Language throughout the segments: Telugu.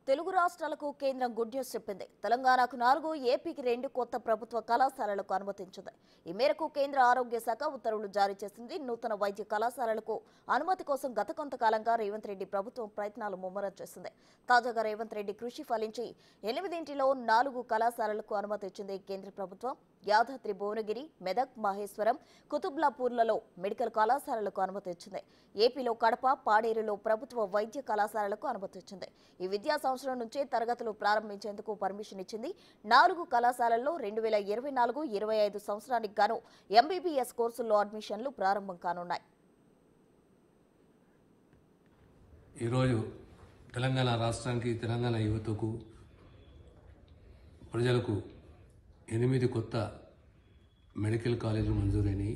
తెలుగు రాష్ట్రాలకు కేంద్రం గుడ్ న్యూస్ చెప్పింది తెలంగాణకు నాలుగు ఏపీకి రెండు కొత్త ప్రభుత్వ కళాశాలలకు అనుమతించింది ఈ మేరకు కేంద్ర ఆరోగ్య శాఖ ఉత్తర్వులు జారీ చేసింది నూతన వైద్య కళాశాలలకు అనుమతి కోసం గత కొంతకాలంగా రేవంత్ రెడ్డి ప్రభుత్వం ప్రయత్నాలు ముమ్మరం చేసింది తాజాగా రేవంత్ రెడ్డి కృషి ఫలించి ఎనిమిదింటిలో నాలుగు కళాశాలలకు అనుమతి ఇచ్చింది కేంద్ర ప్రభుత్వం యాదాద్రి భువనగిరి మెదక్ మహేశ్వరం కుతుబ్లాపూర్లలో మెడికల్ కళాశాలలకు అనుమతి ఇచ్చింది ఏపీలో కడప పాడేరులో ప్రభుత్వ వైద్య కళాశాలలకు అనుమతి ఇచ్చింది ఈ విద్యా సంవత్సరం నుంచే తరగతులు ప్రారంభించేందుకు పర్మిషన్ ఇచ్చింది నాలుగు కళాశాలల్లో రెండు వేల ఇరవై నాలుగు ఇరవై ఐదు సంవత్సరానికి గాను ఎంబీబీఎస్ కోర్సుల్లో అడ్మిషన్లు ప్రారంభం కానున్నాయి ఈరోజు తెలంగాణ రాష్ట్రానికి తెలంగాణ యువతకు ప్రజలకు ఎనిమిది కొత్త మెడికల్ కాలేజీలు మంజూరైనవి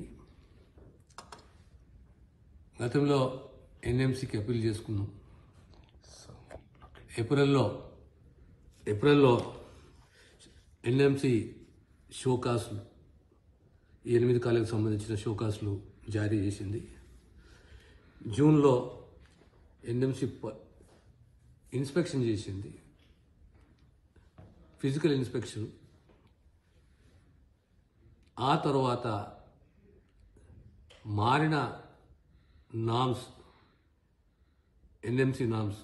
గతంలో ఎన్ఎంసీకి అప్పీల్ చేసుకున్నాం ఏప్రిల్లో ఏప్రిల్లో ఎన్ఎంసి షోకాసులు ఈ ఎనిమిది కాలేజీకి సంబంధించిన షోకాసులు జారీ చేసింది జూన్లో ఎన్ఎంసి ప- ఇన్స్పెక్షన్ చేసింది ఫిజికల్ ఇన్స్పెక్షన్ ఆ తర్వాత మారిన నామ్స్ ఎన్ఎంసి నామ్స్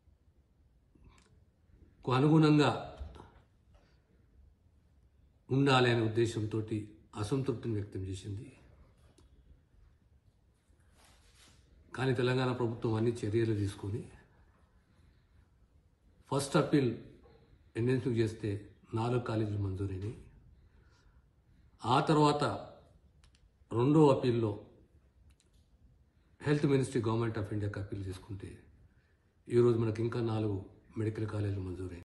కు అనుగుణంగా ఉండాలి అనే ఉద్దేశంతో అసంతృప్తిని వ్యక్తం చేసింది కానీ తెలంగాణ ప్రభుత్వం అన్ని చర్యలు తీసుకొని ఫస్ట్ అప్పీల్ ఎన్ఎన్సీకి చేస్తే నాలుగు కాలేజీలు మంజూరైనవి ఆ తర్వాత రెండో అప్పీల్లో హెల్త్ మినిస్ట్రీ గవర్నమెంట్ ఆఫ్ ఇండియాకి అప్పీల్ చేసుకుంటే ఈరోజు మనకి ఇంకా నాలుగు మెడికల్ కాలేజీలు మంజూరైనవి